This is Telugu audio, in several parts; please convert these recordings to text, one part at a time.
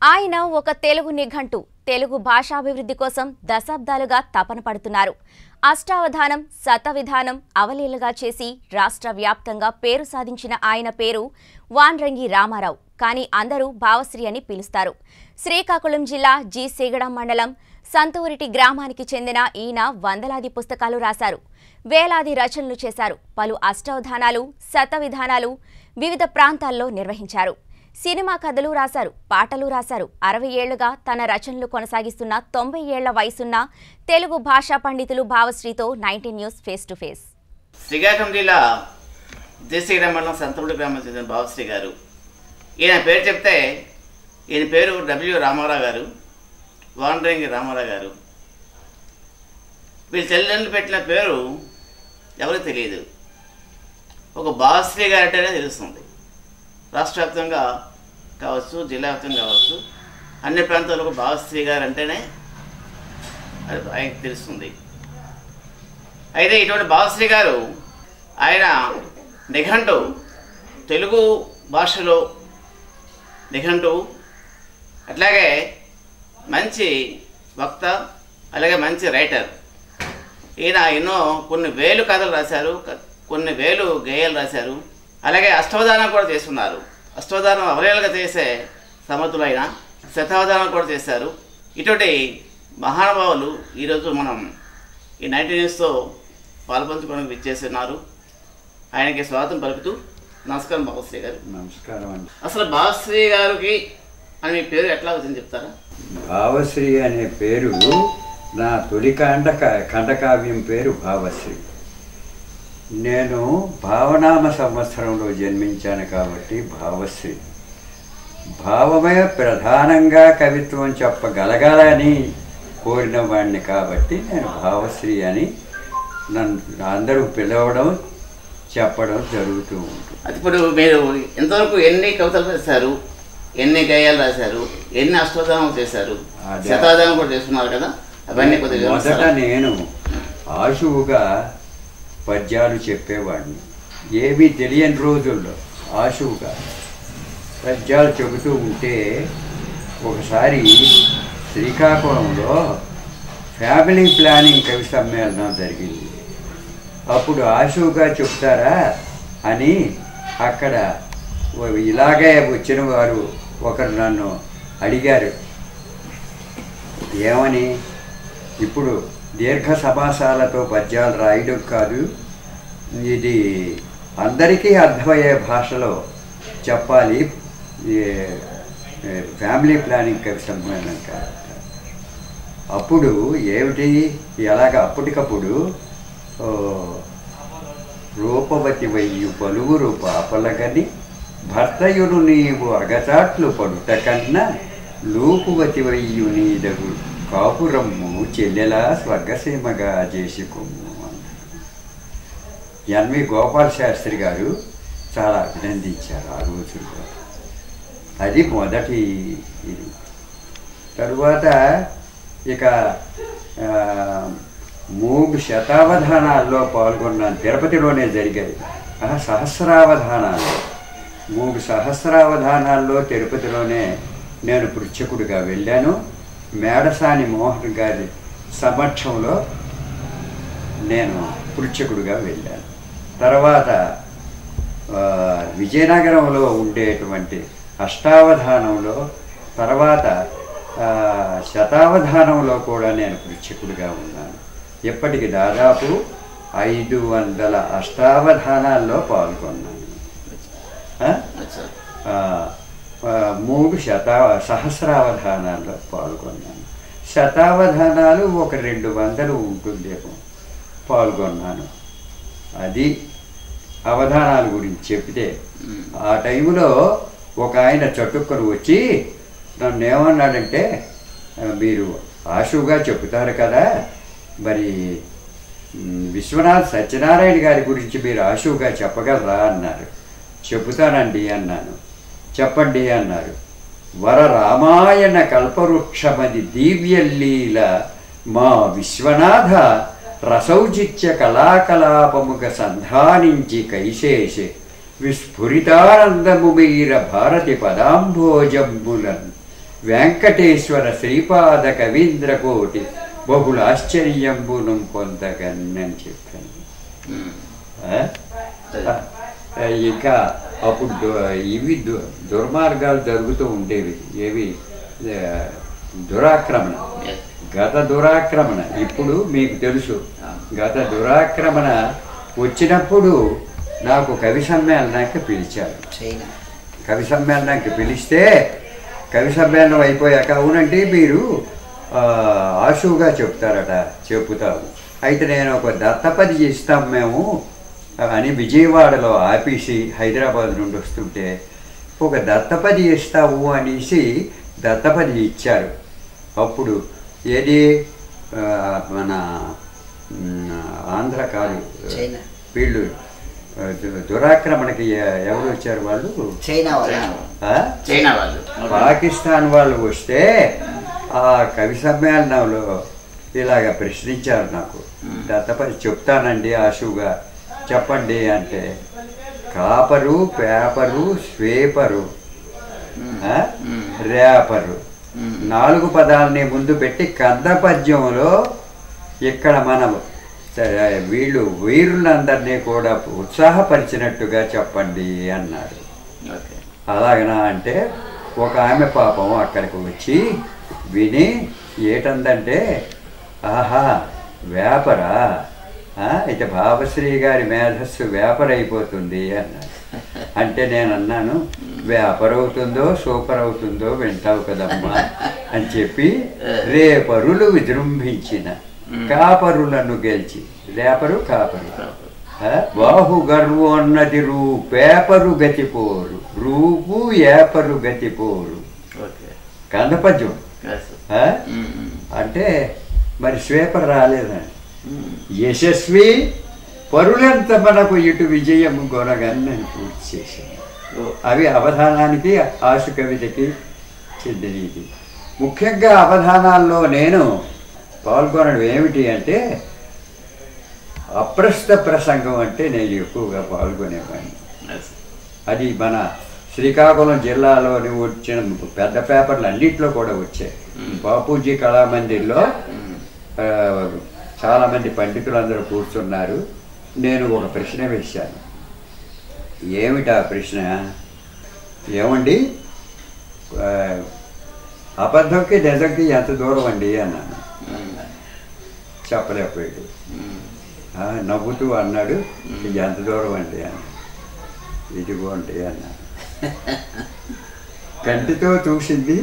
ఆయన ఒక తెలుగు నిఘంటు తెలుగు భాషాభివృద్ధి కోసం దశాబ్దాలుగా తపన పడుతున్నారు అష్టావధానం శతవిధానం అవలీలగా చేసి రాష్ట్ర వ్యాప్తంగా పేరు సాధించిన ఆయన పేరు వాన్రంగి రామారావు కానీ అందరూ భావశ్రీ అని పిలుస్తారు శ్రీకాకుళం జిల్లా జి సిగడం మండలం సంతూరిటి గ్రామానికి చెందిన ఈయన వందలాది పుస్తకాలు రాశారు వేలాది రచనలు చేశారు పలు అష్టావధానాలు శతవిధానాలు వివిధ ప్రాంతాల్లో నిర్వహించారు సినిమా కథలు రాశారు పాటలు రాశారు అరవై ఏళ్లుగా తన రచనలు కొనసాగిస్తున్న తొంభై ఏళ్ల వయసున్న తెలుగు భాషా పండితులు భావశ్రీతో nineteen news face to face Srikakulam జిల్లా దేశీయ మండలం సంతపూడి గ్రామం చెందిన బాబుశ్రీ గారు ఈయన పేరు చెప్తే ఈయన పేరు డబ్ల్యూ రామారావు గారు వానరేంగి రామారావు గారు వీళ్ళ చెల్లెళ్ళు పెట్టిన పేరు ఎవరికి తెలియదు ఒక బాబుశ్రీ గారు అంటేనే తెలుస్తుంది రాష్ట్ర వ్యాప్తంగా కావచ్చు జిల్లా వ్యాప్తంగా కావచ్చు అన్ని ప్రాంతాలకు బాబుశ్రీ గారు అంటేనే అది ఆయనకు తెలుస్తుంది అయితే ఇటువంటి బాలశ్రీ గారు ఆయన నిఘంటు తెలుగు భాషలో నిఘంటు అట్లాగే మంచి వక్త అలాగే మంచి రైటర్ ఈయన ఎన్నో కొన్ని వేలు కథలు రాశారు క- కొన్ని వేలు గేయాలు రాశారు అలాగే అష్టవధానం కూడా చేస్తున్నారు అష్టవధానం అవలేలుగా చేసే సమర్థులైన శతావధానం కూడా చేశారు ఇటువంటి మహానుభావులు ఈరోజు మనం ఈ నైన్టీ న్యూస్తో పాల్పంచుకోవడానికి విచ్చేస్తున్నారు ఆయనకి స్వాగతం పలుకుతూ నమస్కారం బాబుశ్రీ గారు నమస్కారం అండి అసలు బాబుశ్రీ గారికి అని మీ పేరు ఎట్లా వచ్చింది చెప్తారా భావశ్రీ అనే పేరు నా తొలి కండ ఖండకావ్యం పేరు భావశ్రీ నేను భావనామ సంవత్సరంలో జన్మించాను కాబట్టి భావశ్రీ భావమే ప్రధానంగా కవిత్వం చెప్పగలగాలని కోరిన వాడిని కాబట్టి నేను భావశ్రీ అని నన్ను అందరూ పిలవడం చెప్పడం జరుగుతూ ఉంటుంది అది ఇప్పుడు మీరు ఇంతవరకు ఎన్ని కవితలు రాశారు ఎన్ని గేయాలు రాశారు ఎన్ని అష్టోధానం చేశారు అదే. శతాధానం కూడా చేస్తున్నారు కదా అవన్నీ కొద్దిగా మొదట వివరిస్తారా? నేను ఆశువుగా పద్యాలు చెప్పేవాడిని ఏమీ తెలియని రోజుల్లో ఆశువుగా పద్యాలు చెబుతూ ఉంటే ఒకసారి శ్రీకాకుళంలో ఫ్యామిలీ ప్లానింగ్ కవి సమ్మేళనం జరిగింది అప్పుడు ఆశువుగా చెప్తారా అని అక్కడ ఓ- ఇలాగే వచ్చిన వారు ఒకరు నన్ను అడిగారు ఏమని ఇప్పుడు దీర్ఘ సమాసాలతో పద్యాలు రాయడం కాదు ఇది అందరికీ అర్థమయ్యే భాషలో చెప్పాలి ఈ, ఏ, ఫ్యామిలీ ప్లానింగ్ కవి సమ్మేళనం కాదు అప్పుడు ఏమిటి ఎలాగ అప్పటికప్పుడు ఓ, రూపవతి వయ్యు పలువురు పాపలగని భర్తయును నీవు అగచాట్లు పడుట కన్నా లూపువతి వయ్యు నీదగు కాపురమ్ము చెల్లెలా స్వర్గసీమగా చేసుకొమ్ము అన్నాడు ఎన్వి గోపాల శాస్త్రి గారు చాలా అభినందించారు ఆ రోజుల్లో అది మొదటి ఇది తరువాత ఇక ఆ, మూడు శతావధానాల్లో పాల్గొన్నాను తిరుపతిలోనే జరిగాయి ఆ, సహస్రావధానాలు మూడు సహస్రావధానాల్లో తిరుపతిలోనే నేను పృచ్ఛకుడిగా వెళ్ళాను మేడసాని మోహన్ గారి సమక్షంలో నేను పృచ్ఛకుడిగా వెళ్ళాను తర్వాత ఆ, విజయనగరంలో ఉండేటువంటి అష్టావధానంలో తర్వాత ఆ, శతావధానంలో కూడా నేను పృచ్ఛకుడిగా ఉన్నాను ఇప్పటికి దాదాపు ఐదు వందల అష్టావధానాల్లో పాల్గొన్నాను ఆ? అచ్చా. ఆ, ఆ, మూడు శతా సహస్రావధానాల్లో పాల్గొన్నాను శతావధానాలు ఒక రెండు వందలు ఉంటుందేమో పాల్గొన్నాను అది అవధానాల గురించి చెప్తే ఉమ్. ఆ టైంలో ఒక ఆయన చటుక్కరు వచ్చి నన్ను ఏమన్నాడంటే "ఆ, మీరు ఆశువుగా చెబుతారు కదా మరి మ్, విశ్వనాథ్ సత్యనారాయణ గారి గురించి మీరు ఆశువుగా చెప్పగలరా అన్నారు చెబుతానండి అన్నాను చెప్పండి అన్నారు వర రామాయణ కల్పవృక్షమది దివ్యలీల మా విశ్వనాథ రసౌచిత్య కళాకలాపముగ సంధానించి కైశేషే విస్ఫురితానందము మీర భారతి పదాంభోజంబులన్ వెంకటేశ్వర శ్రీపాద కవీంద్ర కోటి బహుళ ఆశ్చర్యంబును పొందగన్నని చెప్పాను ఉమ్. ఆ? ఆ, ఇంకా అప్పుడు దు- ఇవి దు- దుర్మార్గాలు జరుగుతూ ఉండేవి ఏవి ఆ, దురాక్రమణ Yes. గత దురాక్రమణ ఇప్పుడు మీకు తెలుసు గత దురాక్రమణ వచ్చినప్పుడు నాకు కవి సమ్మేళనానికి పిలిచారు చైనా కవి సమ్మేళనానికి పిలిస్తే కవి సమ్మేళనం అయిపోయాక అవునండి మీరు ఆ, ఆశువుగా చెప్తారట చెప్పుతారు అయితే నేను ఒక దత్తపది ఇస్తాం మేము అని విజయవాడలో ఆపేసి హైదరాబాద్ నుండి వస్తుంటే ఒక దత్తపది ఇస్తావు అనేసి దత్తపది ఇచ్చారు అప్పుడు ఏది ఆ, మన మ్, ఆంధ్ర కాదు చైనా. వీళ్ళు ఆ, దు- దురాక్రమణకి ఎ- ఎవరు వచ్చారు వాళ్ళు చైనా వాళ్ళ చైనా. ఆ? చైనా వాళ్ళు పాకిస్తాన్ వాళ్ళు వస్తే ఆ కవి సమ్మేళనంలో ఇలాగ ప్రశ్నించారు నాకు దత్తపరి చెప్తానండి ఆశుగా చెప్పండి అంటే కాపరు పేపరు స్వేపరు ఆ? రేపరు నాలుగు పదాలని ముందు పెట్టి కంద పద్యంలో ఇక్కడ మనం సరే, వీళ్ళు వీరులందరినీ కూడా ఉత్సాహపరిచినట్టుగా చెప్పండి అన్నారు ఓకే అలాగనా అంటే ఒక ఆమె పాపం అక్కడికి వచ్చి విని ఏటందంటే ఆహా వేపరా ఆ, అయితే భావశ్రీ గారి మేధస్సు వేపరైపోతుంది అన్నాడు అంటే నేను అన్నాను వేపర్ అవుతుందో సూపర్ అవుతుందో వింటావు కదమ్మా అని చెప్పి రేపరులు విజృంభించిన కాపరులను గెలిచి రేపరు కాపరు ఆ, బాహు గర్వోన్నది రూపేపరు గతిపోరు రూపు ఏపరు గతిపోరు ఓకే కందపద్యం Yes. ఆ? ఉమ్, ఉమ్, అంటే మరి స్వేపర్ రాలేదండి ఉమ్. యశస్వి పరులంత మనకు ఇటు విజయం కొనగానే నేను పూర్తి చేశాను ఓ, అవి అవధానానికి ఆశు కవితకి చెందినది ముఖ్యంగా అవధానాల్లో నేను పాల్గొనడం ఏమిటి అంటే అప్రస్తుత ప్రసంగం అంటే నేను ఎక్కువగా పాల్గొనేవాడిని yes. అది మన శ్రీకాకుళం జిల్లాలోని వచ్చిన పెద్ద పేపర్లు అన్నింటిలో కూడా వచ్చాయి బాపూజీ కళామందిర్లో ఉమ్, ఆ, చాలామంది పండితులందరూ కూర్చున్నారు నేను ఒక ప్రశ్న వేశాను ఏమిటా ప్రశ్న ఏమండి ఆ, అబద్ధంకి నిజంకి ఎంత దూరం అండి అన్నాను ఉమ్, చెప్పలేకపోయాడు ఉమ్. ఆ, నవ్వుతూ అన్నాడు ఇది ఎంత దూరం అండి అన్నాడు ఇదిగో అండి అన్నాడు కంటితో చూసింది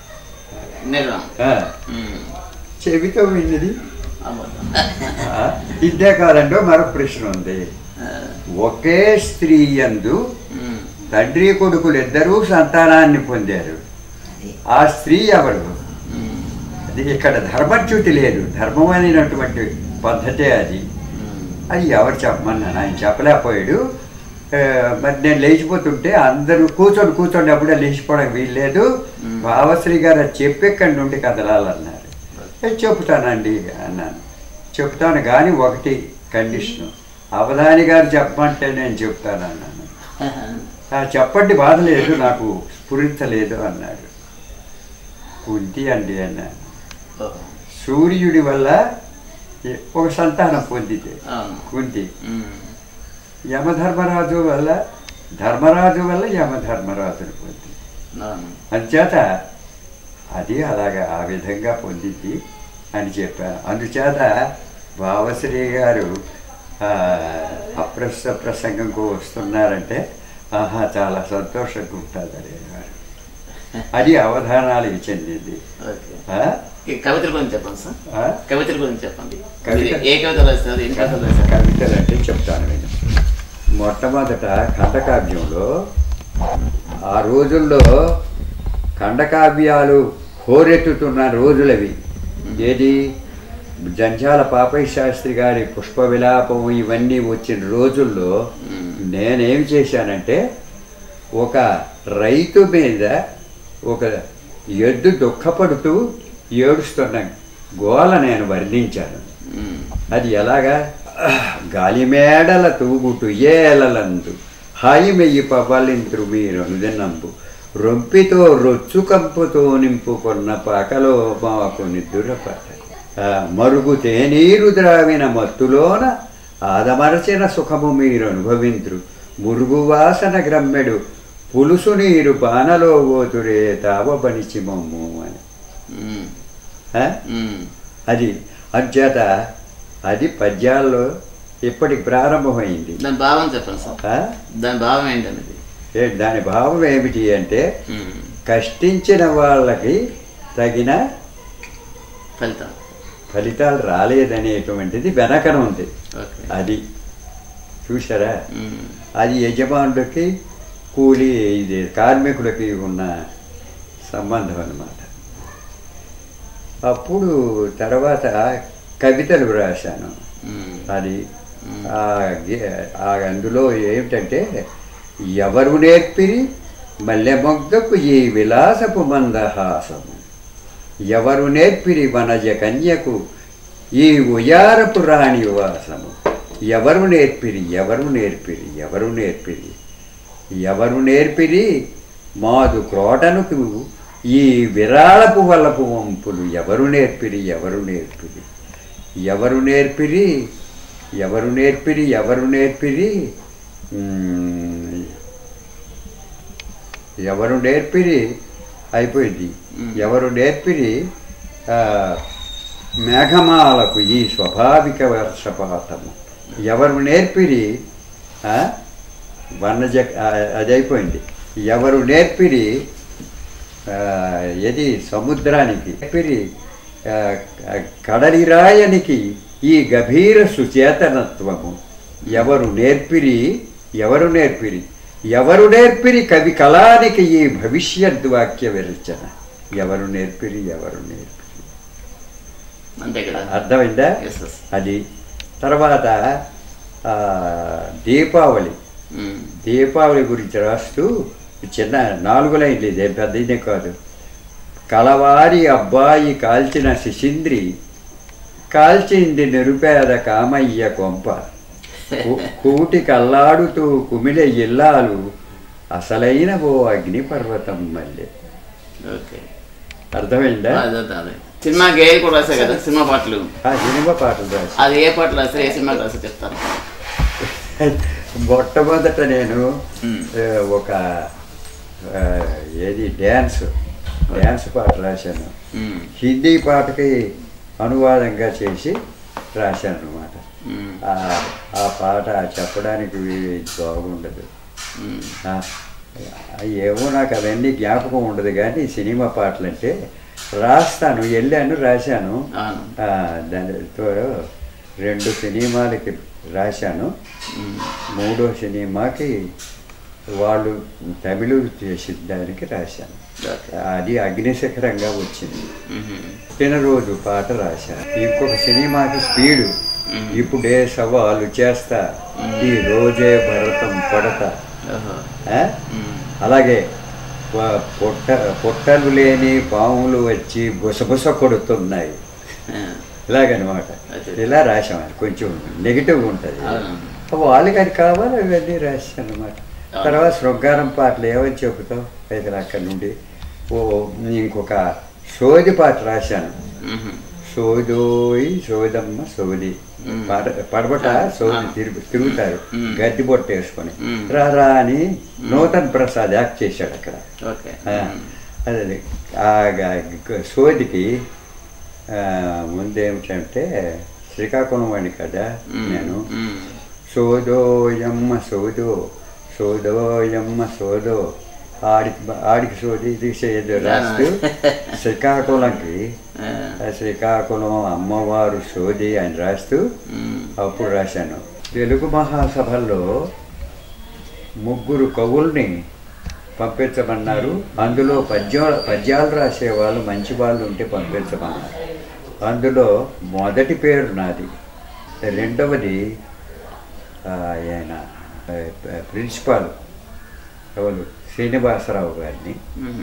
నిజం ఆ, ఉమ్, చెవితో విన్నది అబద్ధం. ఆ, ఇదే కాదంటో మరొక ప్రశ్న ఉంది ఆ, ఒకే స్త్రీ యందు ఉమ్, తండ్రి కొడుకులు ఇద్దరూ సంతానాన్ని పొందారు అది ఆ స్త్రీ ఎవరు ఉమ్, అది ఇక్కడ ధర్మచ్యుతి లేదు ధర్మమైనటువంటి పద్ధతే అది ఉమ్. అది ఎవరు చెప్పమన్నాను ఆయన చెప్పలేకపోయాడు ఆ, మరి నేను లేచిపోతుంటే అందరూ కూర్చొని కూర్చొని అప్పుడే లేచిపోవడం వీల్లేదు భావశ్రీ గారు అది చెప్పి ఇక్కడి నుండి కదలాలన్నారు "ఏ, చెప్తానండి అన్నాను చెప్తాను కానీ ఒకటి కండిషన్ అవధాని గారు చెప్పమంటే నేను చెప్తాను అన్నాను "ఆ, చెప్పండి బాధ లేదు నాకు స్ఫురించలేదు అన్నాడు కుంతి అండి అన్నాను ఓహో. సూర్యుడి వల్ల ఎ- ఒక సంతానం పొందితే అవును కుంతి ఉమ్, యమధర్మరాజు వల్ల ధర్మరాజు వల్ల యమధర్మరాజును పొంది అవును అందుచేత అది అలాగా ఆ విధంగా పొందింది అని చెప్పాను అందుచేత భావశ్రీ గారు ఆ, అప్రస్తుత ప్రసంగంకు వస్తున్నారంటే ఆహా చాలా సంతోషంగా ఉంటుంది అనేవారు అది అవధానాలకు చెందింది ఓకే ఆ? ఈ కవితల గురించి చెప్పండి సార్ ఆ? కవితల గురించి చెప్పండి కవిత? మీరు ఏ కవిత రాస్తారు ఎన్ని కవితలు రాస్తారు కవితలు అంటే చెప్తాను నేను మొట్టమొదట ఖండకావ్యంలో ఆ రోజుల్లో ఖండకావ్యాలు హోరెత్తుతున్న రోజులవి ఏది జంజాల పాపయ్య శాస్త్రి గారి పుష్ప విలాపం ఇవన్నీ వచ్చిన రోజుల్లో నేనేం చేశానంటే ఒక రైతు మీద ఒక ఎద్దు దుఃఖపడుతూ ఏడుస్తున్న గోల నేను వర్ణించాను ఉమ్, అది ఎలాగా గాలిమేడల తూగుటు ఏలలందు హాయి మెయ్యి పవ్వలింతురు మీరు అనుదినంబు రొంపితో రొచ్చు కంపుతో నింపుకున్న పాకలో మాకు నిద్దుర పాట ఆ, మరుగు తేనీరు ద్రావిన మత్తులోన ఆదమరచిన సుఖము మీరు అనుభవింతురు మురుగు వాసన గ్రమ్మెడు పులుసు నీరు పానలో పోతురే తావబనిచి మమ్ము అని ఉమ్, ఆ? ఉమ్, అది అంచేత అది పద్యాల్లో ఇప్పటికి ప్రారంభమైంది దాని భావం చెప్పండి సార్ ఆ? దాని భావం ఏంటనేది ఏ దాని భావం ఏమిటి అంటే ఉమ్, కష్టించిన వాళ్ళకి తగిన ఫలితం ఫలితాలు రాలేదనేటువంటిది వెనకన ఉంది ఓకే అది చూసారా ఉమ్, అది యజమానులకి కూలి ఇది కార్మికులకి ఉన్న సంబంధం అన్నమాట అప్పుడు తర్వాత కవితలు రాశాను ఉమ్, అది ఆ గే- ఆ అందులో ఏమిటంటే ఎవరు నేర్పిరి మల్లె మొగ్గకు ఈ విలాసపు మందహాసము ఎవరు నేర్పిరి వనజ కన్యకు ఈ ఉయారపు రాణి వాసము ఎవరు నేర్పిరి ఎవరు నేర్పిరి ఎవరు నేర్పిరి ఎవరు నేర్పిరి మాదు క్రోటనుకు ఈ విరాళపు వలపు వంపులు ఎవరు నేర్పిరి ఎవరు నేర్పిరి ఎవరు నేర్పిరి ఎవరు నేర్పిరి ఎవరు నేర్పిరి మ్మ్, ఎవరు నేర్పిరి అయిపోయింది ఎవరు నేర్పిరి ఆ, మేఘమాలకు ఈ స్వాభావిక వర్షపాతము ఎవరు నేర్పిరి ఆ, వనజ ఆ, అది అయిపోయింది ఎవరు నేర్పిరి ఆ, ఇది సముద్రానికి నేర్పిరి ఆ, కడలి రాయనికి ఈ గభీర సుచేతనత్వము ఎవరు నేర్పిరి ఎవరు నేర్పిరి ఎవరు నేర్పిరి కవి కళానికి ఈ భవిష్యత్ వాక్య విరచన ఎవరు నేర్పిరి ఎవరు నేర్పిరి అంతే కదా అర్థమైందా ఎస్ ఎస్ అది తర్వాత ఆ, దీపావళి ఉమ్, దీపావళి గురించి రాస్తూ చిన్న నాలుగు లైన్లు ఇదే పెద్ద ఇదే కాదు కలవారి అబ్బాయి కాల్చిన శిశింద్రి కాల్చింది నిరుపేద కామయ్య కొంప కు- కూటి కల్లాడుతూ కుమిలె ఇల్లాలు అసలైన ఓ అగ్నిపర్వతం మళ్ళీ ఓకే అర్థమైందా అదే అదే, అదే సినిమా గేయాలు కూడా రాశారు కదా సినిమా పాటలు ఆ సినిమా పాటలు రాసి అది ఏ పాటలు రాశారు ఏ సినిమాకి రాశారు చెప్తాను మొట్టమొదట నేను మ్మ్. ఆ, ఒక ఆ, ఏది డ్యాన్స్ డ్యాన్స్ పాట రాశాను ఉమ్, హిందీ పాటకి అనువాదంగా చేసి రాశాను అనమాట ఉమ్, ఆ పాట చెప్పడానికి వీ- బాగుండదు ఉమ్, ఆ, ఏమో నాకు అవన్నీ జ్ఞాపకం ఉండదు కానీ సినిమా పాటలు అంటే రాస్తాను వెళ్ళాను రాశాను అవును ఆ, దానితో రెండు సినిమాలకి రాశాను ఉమ్, మూడో సినిమాకి వాళ్ళు తమిళ చేసిన దానికి రాశాను ఓకే అది అగ్నిశిఖరంగా వచ్చింది ఉమ్, రోజు పాట రాశాను ఇంకొక సినిమాకి స్పీడు ఇప్పుడే సవాలు చేస్తా ఈ రోజే భరతం పడతా ఓహో ఆ? ఉమ్, అలాగే ప- పొట్ట పొట్టలు లేని పాములు వచ్చి బుసబుస కొడుతున్నాయి ఆ, ఇలాగనమాట అదే. ఇలా రాసాం అది కొంచెం నెగిటివ్ ఉంటుంది అవును. వాళ్ళకి అది కావాలి అవన్నీ రాశాను అనమాట అవును. తర్వాత శృంగారం పాటలు ఏమని చెబుతావు అయితే అక్కడి నుండి ఓ ఇంకొక సోది పాట రాశాను ఉమ్, సోదోయి సోదమ్మ సోది మ్మ్. పాట పడబట సోది ఆ. తిరుగు తిరుగుతారు మ్మ్. గడ్డి బొట్ట వేసుకొని మ్మ్. రా రా అని నూతన్ ప్రసాద్ యాక్ట్ చేశాడు అక్కడ ఓకే ఆ, ఉమ్, అదే ఆ గ- సోదికి ఆ, ముందేమిటంటే శ్రీకాకుళం వాడిని కదా ఉమ్, నేను ఉమ్, సోదోయమ్మ సోదో సోదోయమ్మ సోదో ఆడికి ఆడికి సోది తీసేది రాస్తూ శ్రీకాకుళంకి ఆ, ఆ శ్రీకాకుళం అమ్మవారు సోది అని రాస్తూ ఉమ్, అప్పుడు రాశాను తెలుగు మహాసభల్లో ముగ్గురు కవుల్ని పంపించమన్నారు అందులో పద్య పద్యాలు రాసేవాళ్ళు మంచి వాళ్ళు ఉంటే పంపించమన్నారు అందులో మొదటి పేరు నాది రెండవది ఆ, ఆయన ఆ, ప్రిన్సిపాల్ ఎవరు శ్రీనివాసరావు గారిని ఉమ్,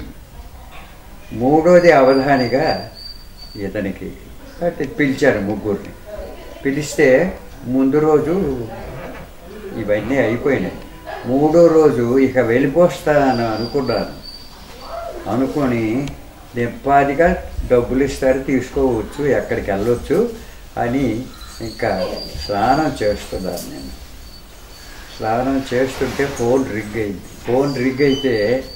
మూడోది అవధానిగా ఇతనికి అంటే పిలిచారు ముగ్గురిని పిలిస్తే ముందు రోజు ఇవన్నీ అయిపోయినాయి మూడో రోజు ఇక వెళ్ళిపోస్తాను అనుకున్నాను అనుకొని నింపాదిగా డబ్బులు ఇస్తారు తీసుకోవచ్చు ఎక్కడికి వెళ్ళొచ్చు అని ఇంకా స్నానం చేస్తున్నాను నేను స్నానం చేస్తుంటే ఫోన్ రిగ్ అయింది ఫోన్ రిగ్ అయితే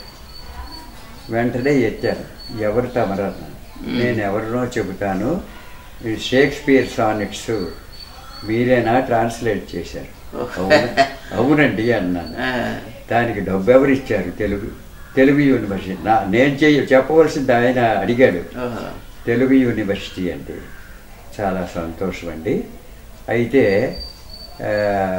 వెంటనే ఎత్తాను ఎవరు తమరన్న నేను ఎవరినో చెబుతాను ఈ షేక్స్పియర్ సానిట్స్ మీరేనా ట్రాన్స్లేట్ చేశారు అవును- అవునండి అన్నాను ఆ, దానికి డబ్బు ఎవరు ఇచ్చారు తెలుగు తెలుగు యూనివర్సిటీ నా నేను చేయ చెప్పవలసింది ఆయన అడిగాడు ఓహో. తెలుగు యూనివర్సిటీ అండి చాలా సంతోషం అండి అయితే ఆ,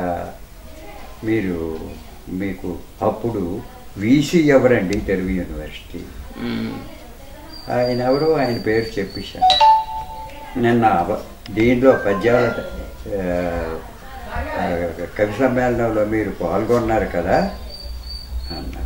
మీరు మీకు అప్పుడు వీసీ ఎవరండి తెలుగు యూనివర్సిటీ ఉమ్, ఆయన ఎవరో ఆయన పేరు చెప్పేశాను నిన్న అవ- దీనిలో పద్యాల ఆ, ఆ, కవి సమ్మేళనంలో మీరు పాల్గొన్నారు కదా అన్నారు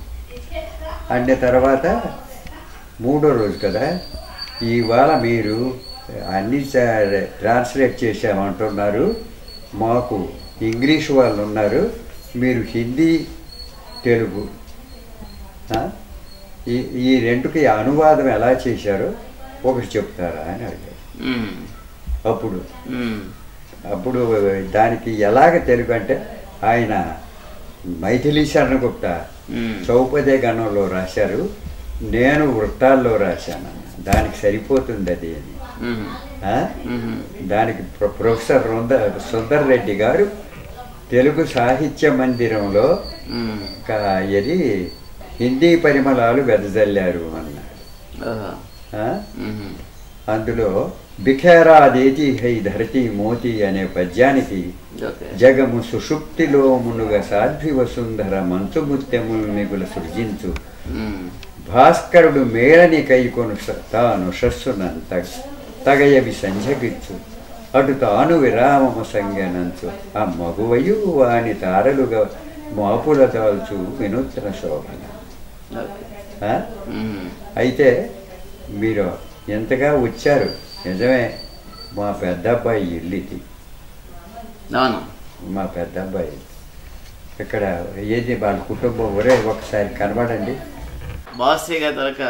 అన్న తర్వాత మూడో రోజు కదా ఇవాళ మీరు అన్ని సా- ట్రాన్స్లేట్ చేసామంటున్నారు మాకు ఇంగ్లీష్ వాళ్ళు ఉన్నారు మీరు హిందీ తెలుగు ఆ? ఈ ఈ రెండుకి అనువాదం ఎలా చేశారో ఒకటి చెప్తారా అని అడిగారు ఉమ్, అప్పుడు ఉమ్, అప్పుడు దానికి ఎలాగ తెలుగు అంటే ఆయన మైథిలి శరణగుప్త ఉమ్. చౌపదే గణంలో రాశారు నేను వృత్తాల్లో రాశాను దానికి సరిపోతుంది అది అని ఉమ్, ఆ? ఉమ్, దానికి ప్రొ- ప్రొఫెసర్ రుంద సుందర్ రెడ్డి గారు తెలుగు సాహిత్య మందిరంలో ఉమ్. క- ఇది హిందీ పరిమళాలు వెదజల్లారు అన్నారు ఓహో. ఆ? ఉమ్, అందులో బిఖేరా దేతి హై ధరతి మోతి అనే పద్యానికి ఓకే జగము సుషుప్తిలో మునుగ సాధ్వి వసుంధర మంచు ముత్యములు మిగుల సృజించు ఉమ్, భాస్కరుడు మేళని కైకొను స- తాను షస్సునంత తగయవి సంజగిచ్చు అటు తాను విరామము సంగనంచు ఆ మగువయు వాని తారలుగా మాపుల తాల్చు వినూత్న శోభన ఓకే ఆ? ఉమ్, అయితే మీరు ఎంతగా వచ్చారు నిజమే మా పెద్ద అబ్బాయి ఇల్లు ఇది అవును మా పెద్ద అబ్బాయి ఇక్కడ ఏది వాళ్ళ కుటుంబం ఒరే ఒకసారి కనబడండి బాస్య గారి తరక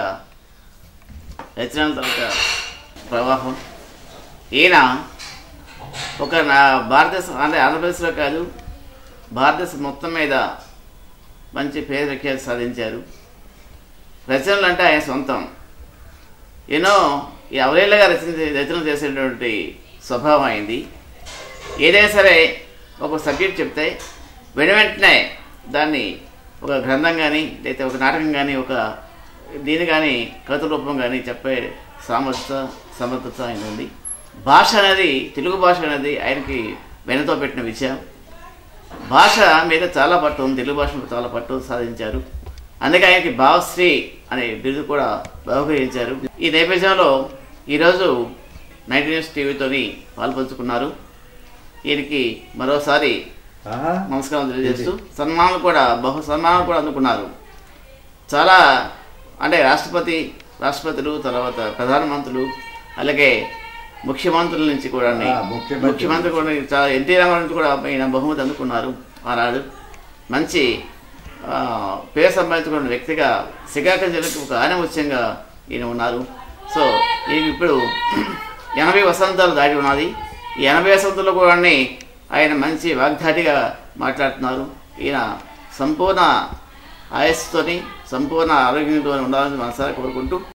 రచనల తరక ప్రవాహం ఈయన ఒక నా భారతదేశం అంటే ఆంధ్రప్రదేశ్లో కాదు భారతదేశం మొత్తం మీద మంచి పేరు ప్రఖ్యాతి సాధించారు రచనలు అంటే ఆయన సొంతం ఎన్నో ఈ అవలేళ్ళగా రచన రచనలు చేసేటువంటి స్వభావం అయింది ఏదైనా సరే ఒక సబ్జెక్ట్ చెప్తే వెన వెంటనే దాన్ని ఒక గ్రంథం కానీ లేకపోతే ఒక నాటకం కానీ ఒక దీని కానీ కథ రూపం కానీ చెప్పే సామర్థ్యత సమర్థత ఆయన ఉంది భాష అనేది తెలుగు భాష అనేది ఆయనకి వెనతో పెట్టిన విషయం భాష మీద చాలా పట్టు ఉంది తెలుగు భాష మీద చాలా పట్టు సాధించారు అందుకే ఆయనకి భావశ్రీ అనే బిరుదు కూడా బహుకరించారు ఈ నేపథ్యంలో ఈరోజు నైట్ న్యూస్ టీవీతోని పాల్పంచుకున్నారు ఈయనకి మరోసారి ఆహా, నమస్కారం తెలియజేస్తూ సన్మానాలు కూడా బహు సన్మానాలు కూడా అందుకున్నారు చాలా అంటే రాష్ట్రపతి రాష్ట్రపతులు తర్వాత ప్రధానమంత్రులు అలాగే ముఖ్యమంత్రుల నుంచి కూడా ఆ, ముఖ్యమంత్రి. ముఖ్యమంత్రి కూడా చాలా ఎన్టీ రామారావు నుంచి కూడా ఈయన బహుమతి అందుకున్నారు ఆనాడు మంచి ఆ, పేరు సంపాదించుకున్న వ్యక్తిగా శ్రీకాకుళం జిల్లాకు ఒక ఆనముత్యంగా ఈయన ఉన్నారు సో ఈయన ఇప్పుడు ఎనభై వసంతాలు దాటి ఉన్నది ఈ ఎనభై వసంతాల్లో కూడా ఆయన మంచి వాగ్దాటిగా మాట్లాడుతున్నారు ఈయన సంపూర్ణ ఆయస్సుతోని సంపూర్ణ ఆరోగ్యంతో ఉండాలని మనసారా కోరుకుంటూ